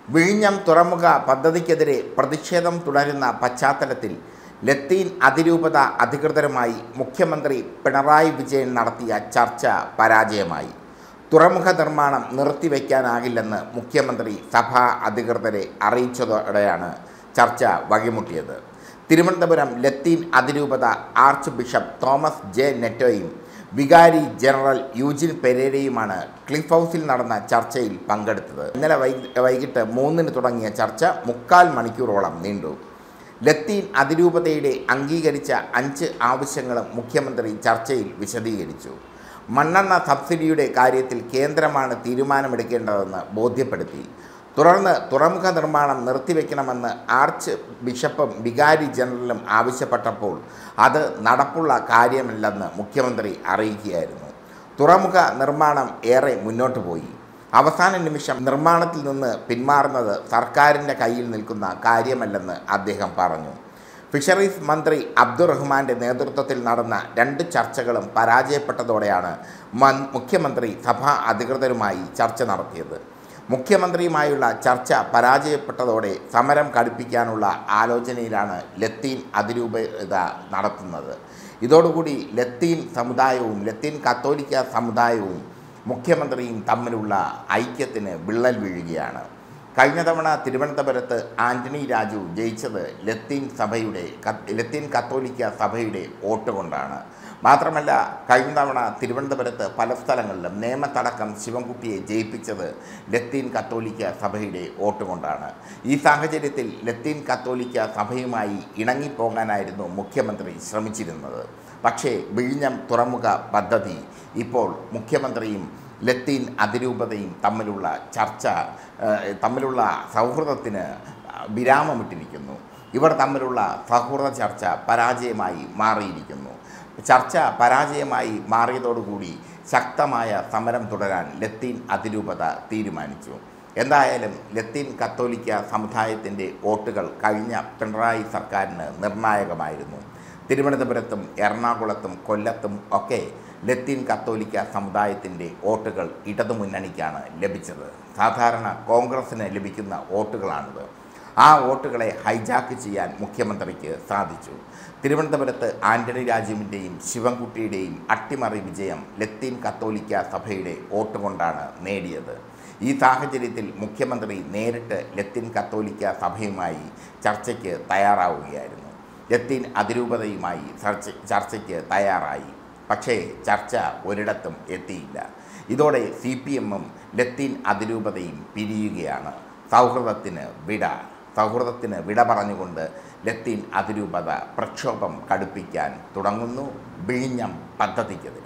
വിഴിഞ്ഞം തുറമുഖ പദ്ധതിക്കെതിരെ പ്രതിഷേധം തുടരുന്ന പശ്ചാത്തലത്തിൽ ലത്തീൻ അതിരൂപത അധികൃതരുമായി മുഖ്യമന്ത്രി പിണറായി വിജയൻ നടത്തിയ ചർച്ച പരാജയമായി തുറമുഖ നിർമ്മാണം നിർത്തിവെക്കാനാകില്ലെന്ന് മുഖ്യമന്ത്രി സഭാ അധികൃതരെ അറിയിച്ചതോടെയാണ് ചർച്ച വഴിമുട്ടിയത് തിരുവനന്തപുരം ലത്തീൻ അതിരൂപത ആർച്ച് ബിഷപ്പ് തോമസ് ജെ നെറ്റോയും വികാരി ജനറൽ യൂജിൻ പെരേരയുമാണ് ക്ലിഫ് ഹൗസിൽ നടന്ന ചർച്ചയിൽ പങ്കെടുത്തത് ഇന്നലെ വൈകി വൈകിട്ട് മൂന്നിന് തുടങ്ങിയ ചർച്ച മുക്കാൽ മണിക്കൂറോളം നീണ്ടു ലത്തീൻ അതിരൂപതയുടെ അംഗീകരിച്ച അഞ്ച് ആവശ്യങ്ങളും മുഖ്യമന്ത്രി ചർച്ചയിൽ വിശദീകരിച്ചു മണ്ണെണ്ണ സബ്സിഡിയുടെ കാര്യത്തിൽ കേന്ദ്രമാണ് തീരുമാനമെടുക്കേണ്ടതെന്ന് ബോധ്യപ്പെടുത്തി തുടർന്ന് തുറമുഖ നിർമ്മാണം നിർത്തിവെക്കണമെന്ന് ആർച്ച് ബിഷപ്പും വികാരി ജനറലും ആവശ്യപ്പെട്ടപ്പോൾ അത് നടപ്പുള്ള കാര്യമല്ലെന്ന് മുഖ്യമന്ത്രി അറിയിക്കുകയായിരുന്നു തുറമുഖ നിർമ്മാണം ഏറെ മുന്നോട്ട് പോയി അവസാന നിമിഷം നിർമ്മാണത്തിൽ നിന്ന് പിന്മാറുന്നത് സർക്കാരിൻ്റെ കയ്യിൽ നിൽക്കുന്ന കാര്യമല്ലെന്ന് അദ്ദേഹം പറഞ്ഞു ഫിഷറീസ് മന്ത്രി അബ്ദുറഹ്മാന്റെ നേതൃത്വത്തിൽ നടന്ന രണ്ട് ചർച്ചകളും പരാജയപ്പെട്ടതോടെയാണ് മൻ മുഖ്യമന്ത്രി സഭാ അധികൃതരുമായി ചർച്ച നടത്തിയത് മുഖ്യമന്ത്രിയുമായുള്ള ചർച്ച പരാജയപ്പെട്ടതോടെ സമരം കടുപ്പിക്കാനുള്ള ആലോചനയിലാണ് ലത്തീൻ അതിരൂപത നടത്തുന്നത് ഇതോടുകൂടി ലത്തീൻ സമുദായവും ലത്തീൻ കത്തോലിക്ക സമുദായവും മുഖ്യമന്ത്രിയും തമ്മിലുള്ള ഐക്യത്തിന് വിള്ളൽ വീഴുകയാണ് കഴിഞ്ഞ തവണ തിരുവനന്തപുരത്ത് ആന്റണി രാജു ജയിച്ചത് ലത്തീൻ സഭയുടെ കത്ത് ലത്തീൻ കത്തോലിക്ക സഭയുടെ വോട്ട് കൊണ്ടാണ് മാത്രമല്ല കഴിഞ്ഞ തവണ തിരുവനന്തപുരത്ത് പല സ്ഥലങ്ങളിലും നേമത്തടക്കം ശിവൻകുട്ടിയെ ജയിപ്പിച്ചത് ലത്തീൻ കത്തോലിക്ക സഭയുടെ വോട്ട് കൊണ്ടാണ് ഈ സാഹചര്യത്തിൽ ലത്തീൻ കത്തോലിക്ക സഭയുമായി ഇണങ്ങിപ്പോകാനായിരുന്നു മുഖ്യമന്ത്രി ശ്രമിച്ചിരുന്നത് പക്ഷേ വിഴിഞ്ഞം തുറമുഖ പദ്ധതി ഇപ്പോൾ മുഖ്യമന്ത്രിയും ലത്തീൻ അതിരൂപതയും തമ്മിലുള്ള ചർച്ച ഏഹ്, തമ്മിലുള്ള സൗഹൃദത്തിന് വിരാമമിട്ടിരിക്കുന്നു ഇവർ തമ്മിലുള്ള സൗഹൃദ ചർച്ച പരാജയമായി മാറിയിരിക്കുന്നു ചർച്ച പരാജയമായി മാറിയതോടുകൂടി ശക്തമായ സമരം തുടരാൻ ലത്തീൻ അതിരൂപത തീരുമാനിച്ചു എന്തായാലും ലത്തീൻ കത്തോലിക്ക സമുദായത്തിൻ്റെ വോട്ടുകൾ കഴിഞ്ഞ പിണറായി സർക്കാരിന് നിർണായകമായിരുന്നു തിരുവനന്തപുരത്തും എറണാകുളത്തും കൊല്ലത്തും ഒക്കെ ലത്തീൻ കത്തോലിക്ക സമുദായത്തിൻ്റെ വോട്ടുകൾ ഇടതുമുന്നണിക്കാണ് ലഭിച്ചത് സാധാരണ കോൺഗ്രസ്സിന് ലഭിക്കുന്ന വോട്ടുകളാണിത് ആ വോട്ടുകളെ ഹൈജാക്ക് ചെയ്യാൻ മുഖ്യമന്ത്രിക്ക് സാധിച്ചു തിരുവനന്തപുരത്ത് ആന്റണി രാജുവിൻ്റെയും ശിവൻകുട്ടിയുടെയും അട്ടിമറി വിജയം ലത്തീൻ കത്തോലിക്ക സഭയുടെ വോട്ട് കൊണ്ടാണ് നേടിയത് ഈ സാഹചര്യത്തിൽ മുഖ്യമന്ത്രി നേരിട്ട് ലത്തീൻ കത്തോലിക്ക സഭയുമായി ചർച്ചയ്ക്ക് തയ്യാറാവുകയായിരുന്നു ലത്തീൻ അതിരൂപതയുമായി ചർച്ച ചർച്ചയ്ക്ക് തയ്യാറായി പക്ഷേ ചർച്ച ഒരിടത്തും എത്തിയില്ല ഇതോടെ സി പി എമ്മും ലത്തീൻ അതിരൂപതയും പിരിയുകയാണ് സൗഹൃദത്തിന് വിട സൗഹൃദത്തിന് വിട പറഞ്ഞുകൊണ്ട് ലത്തീൻ അതിരൂപത പ്രക്ഷോഭം കടുപ്പിക്കാൻ തുടങ്ങുന്നു വിഴിഞ്ഞം പദ്ധതിക്കെതിരെ